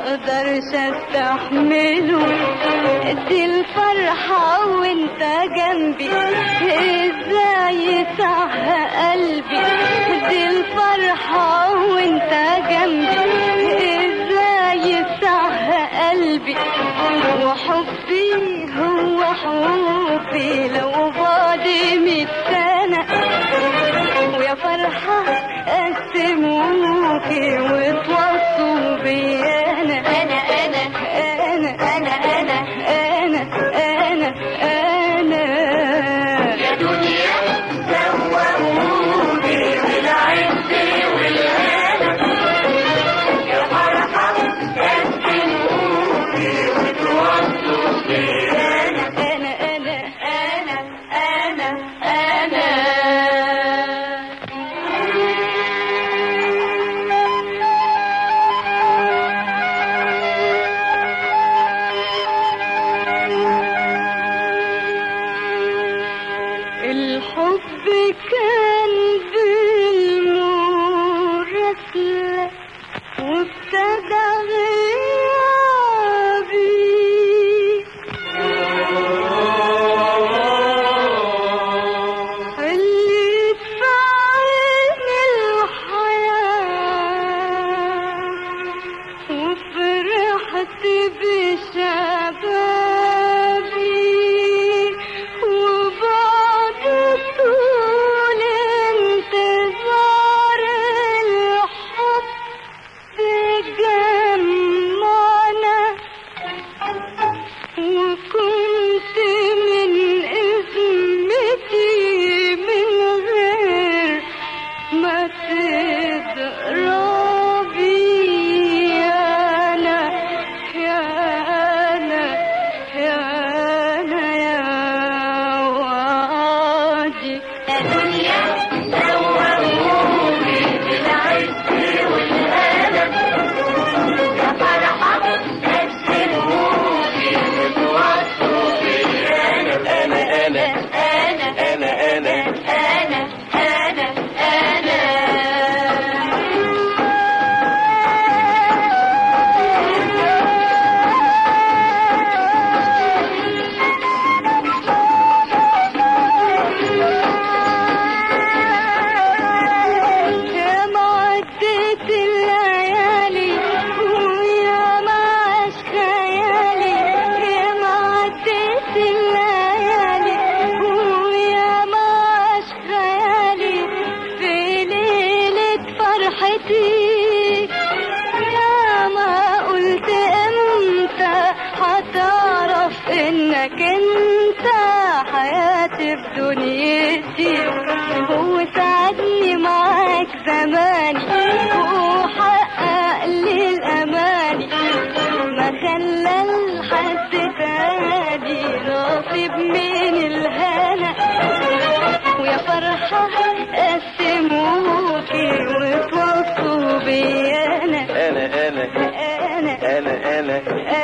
اقدرش استحمله دي الفرحة وانت جنبي ازاي صح قلبي دي الفرحة وانت جنبي ازاي صح قلبي وحبي هو حبي لو بعد مية سنة ويا فرحة قسموكي وتوصوا بي أنا أنا أنا أنا أنا أنا أنا أنا أنا يا دنيا سوقوني بالعز والهنا يا فرحة قسموكي وتوصوا بي أنا أنا أنا أنا أنا أنا الحب كان بالمراسلة وابتدى غيابي اللي تفعلني الحياة وفرحت بشبابي وبعد طول انتظار الحب جمعنا وكنت من اسمتي من غير ما تضربي انا يا انا يا انا يا وعدي يا دنيا سوقوني بالعز والألم يا فرحة قسموني وتوصوا بي أنا أنا أنا أنا أنا أنا أنا أنا يا ما عدت الليالي ويا ما عاش خيالي يا ما عدت الليالي ويا ما عاش خيالي في ليلة فرحتي يا ما قلت امتى هتعرف انك انت حياتي في دنيتي وساعدني معاك زماني وحقق لي الاماني ما خلى لحد تاني نصيب من الهنا ويا فرحة قسموكي وتوصوا بي انا انا انا انا انا انا